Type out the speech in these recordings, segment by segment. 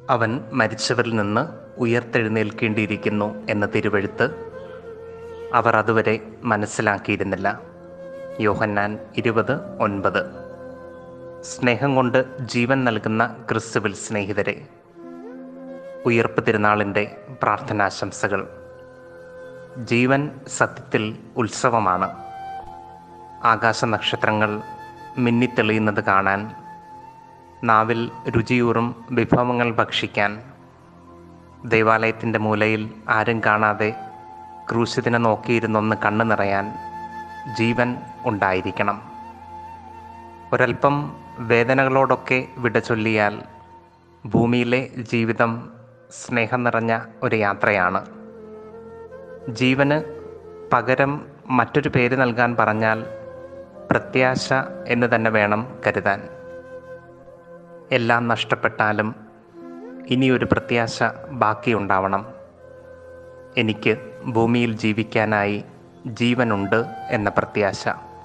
അവൻ മരിച്ചവരിൽ നിന്ന് ഉയർത്തെഴുന്നേൽക്കേണ്ടിയിരിക്കുന്നു എന്ന തിരുവഴുത്ത് അവർ അതുവരെ മനസ്സിലാക്കിയിരുന്നില്ല യോഹന്നാൻ ഇരുപത് ഒൻപത് സ്നേഹം കൊണ്ട് ജീവൻ നൽകുന്ന ക്രിസ്തുവിൽ സ്നേഹിതരെ ഉയർപ്പ് തിരുനാളിൻ്റെ പ്രാർത്ഥനാശംസകൾ ജീവൻ സത്യത്തിൽ ഉത്സവമാണ് ആകാശ നക്ഷത്രങ്ങൾ മിന്നിത്തെളിയുന്നത് കാണാൻ നാവിൽ രുചിയൂറും വിഭവങ്ങൾ ഭക്ഷിക്കാൻ ദേവാലയത്തിൻ്റെ മൂലയിൽ ആരും കാണാതെ ക്രൂശിതിനെ നോക്കിയിരുന്നൊന്ന് കണ്ണു നിറയാൻ ജീവൻ ഉണ്ടായിരിക്കണം ഒരൽപ്പം വേദനകളോടൊക്കെ വിട ചൊല്ലിയാൽ ഭൂമിയിലെ ജീവിതം സ്നേഹം നിറഞ്ഞ ഒരു യാത്രയാണ് ജീവന് പകരം മറ്റൊരു പേര് നൽകാൻ പറഞ്ഞാൽ പ്രത്യാശ എന്ന് തന്നെ വേണം കരുതാൻ എല്ലാം നഷ്ടപ്പെട്ടാലും ഇനിയൊരു പ്രത്യാശ ബാക്കിയുണ്ടാവണം എനിക്ക് ഭൂമിയിൽ ജീവിക്കാനായി ജീവനുണ്ട് എന്ന പ്രത്യാശ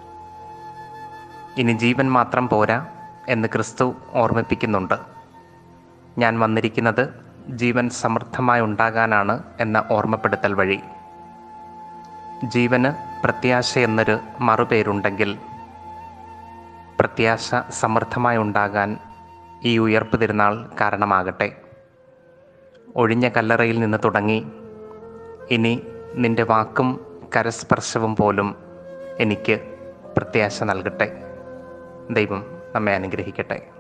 ഇനി ജീവൻ മാത്രം പോരാ എന്ന് ക്രിസ്തു ഓർമ്മിപ്പിക്കുന്നുണ്ട് ഞാൻ വന്നിരിക്കുന്നത് ജീവൻ സമൃദ്ധമായി ഉണ്ടാകാനാണ് എന്ന ഓർമ്മപ്പെടുത്തൽ വഴി ജീവന് പ്രത്യാശ എന്നൊരു മറുപേരുണ്ടെങ്കിൽ പ്രത്യാശ സമൃദ്ധമായി ഉണ്ടാകാൻ ഈ ഉയർപ്പ് തിരുനാൾ കാരണമാകട്ടെ ഒഴിഞ്ഞ കല്ലറയിൽ നിന്ന് തുടങ്ങി ഇനി നിന്റെ വാക്കും കരസ്പർശവും പോലും എനിക്ക് പ്രത്യാശ നൽകട്ടെ ദൈവം നമ്മെ അനുഗ്രഹിക്കട്ടെ